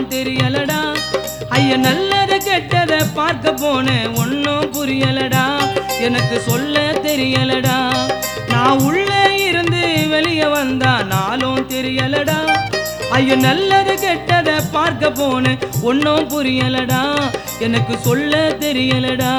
நாளும் தெரியலடா ஐய நல்லத கெட்டத பார்க்க போனேன் ஒன்னும் புரியலடா எனக்கு சொல்ல தெரியலடா நான் உள்ளே இருந்து வெளியே வந்தா நாளும் தெரியலடா ஐயோ நல்லது கெட்டத பார்க்க போனேன் ஒன்னும் புரியலடா எனக்கு சொல்ல தெரியலடா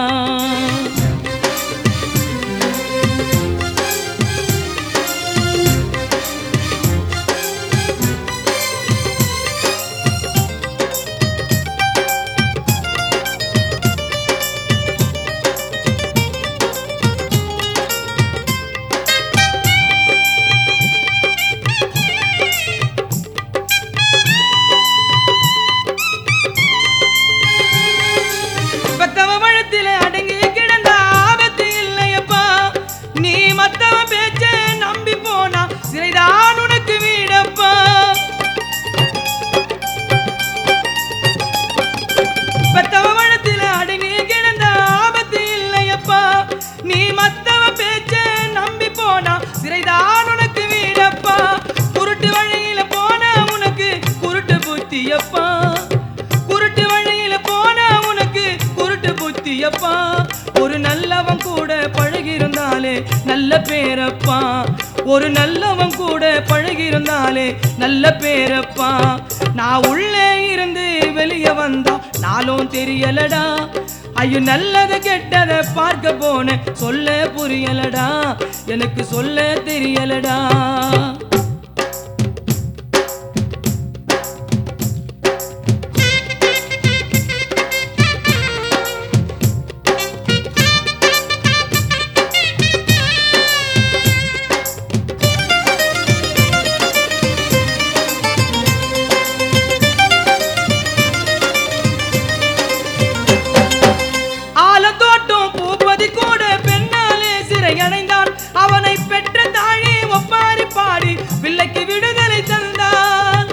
பெத்தவ வழத்தில அடங்கி கிடந்த ஆபத்து இல்லையப்பா நீ மத்தவ பேச்ச நம்பி போனா சிறைதான் உனக்கு வீடப்பா பெத்தவ வழத்தில அடங்கி கிடந்த ஆபத்து இல்லையப்பா நீ மத்தவ பேச்ச நம்பி போனா சிறைதான் உனக்கு வீடப்பா குருட்டு வழியில போன உனக்கு குருட்டு புத்தியப்பா குருட்டு வழியில போன உனக்கு குருட்டு புத்தியப்பா ஒரு நல்லவன் கூட பழகியிருந்தாலே நல்ல பேரப்பா ஒரு நல்லவன் கூட பழகியிருந்தாலே நல்ல பேரப்பா நான் உள்ளே இருந்து வெளியே வந்தா நாளும் தெரியலடா ஐயோ நல்லது கெட்டத பார்க்க போனேன் சொல்ல புரியலடா எனக்கு சொல்ல தெரியலடா ஆலத்தோட்டம் பூப்பதி கூட பெண்ணாலே சிறையடைந்தான் அவனை பெற்ற தாழி ஒப்பாரி பாடி பிள்ளைக்கு விடுதலை தந்தான்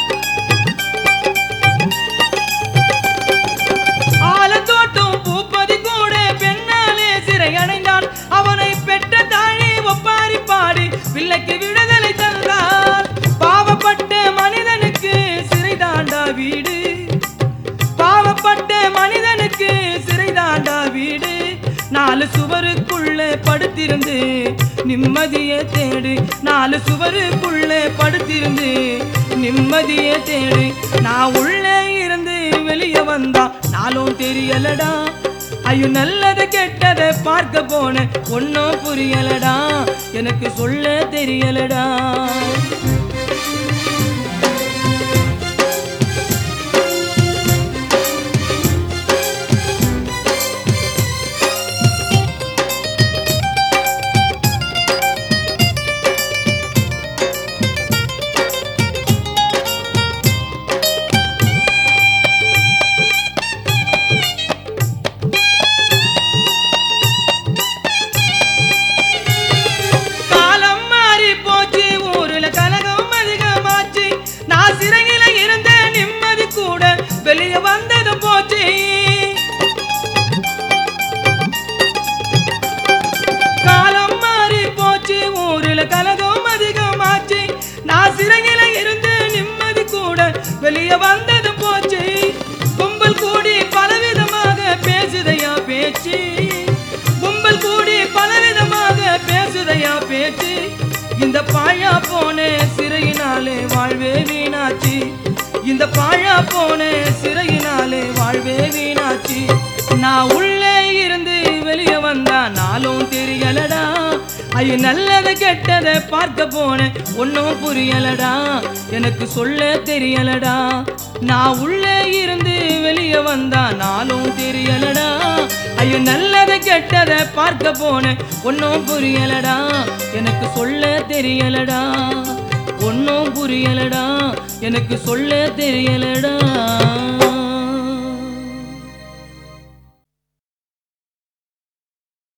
ஆலத்தோட்டம் பூப்பதி கூட பெண்ணாலே சிறையடைந்தான் அவனை பெற்ற தாழி ஒப்பாரி பாடி பிள்ளைக்கு விடுதலை தந்தான் பாவப்பட்ட மனிதனுக்கு சிறைதாண்டா வீடு பாவப்பட்ட மனிதனுக்கு சிறைதாண்டா வீடு நாலு சுவருக்குள்ள படுத்திருந்து நிம்மதியை தேடு நாலு சுவருக்குள்ள படுத்திருந்து நிம்மதியை தேடு நான் உள்ளே இருந்து வெளியே வந்தா நாளும் தெரியலடா ஐயோ நல்லது கெட்டதை பார்க்க போனேன் ஒன்னும் புரியலடா எனக்கு சொல்ல தெரியலடா காலம் மாறி போச்சு ஊருல கலகம் அதிகமாச்சு நான் சிறையில இருந்த நிம்மதி கூட வெளியே வந்தது போச்சு காலம் மாறி போச்சு ஊருல கலகம் அதிகமாச்சு நான் சிறையில இருந்த நிம்மதி கூட வெளியே வந்தது போச்சு கும்பல் கூடி பலவிதமாக பேசுதையா பேச்சு கும்பல் கூடி பலவிதமாக பேசுதையா பேச்சு இந்த பாழா போன சிறையினாலே வாழ்வே வீணாச்சு இந்த பாழா போன சிறையினாலே வாழ்வே வீணாச்சு நான் உள்ளே இருந்து வெளியே வந்தா நாளும் தெரியலடா ஐயோ நல்லது கெட்டதை பார்க்க போனேன் ஒன்னும் புரியலடா எனக்கு சொல்ல தெரியலடா நான் உள்ளே இருந்து வெளியே வந்தா நாளும் தெரியலடா ஐயோ நல்லது கெட்டதை பார்க்க போனேன் ஒன்னும் புரியலடா எனக்கு சொல்ல தெரியலடா ஒன்னும் புரியலடா எனக்கு சொல்ல தெரியலடா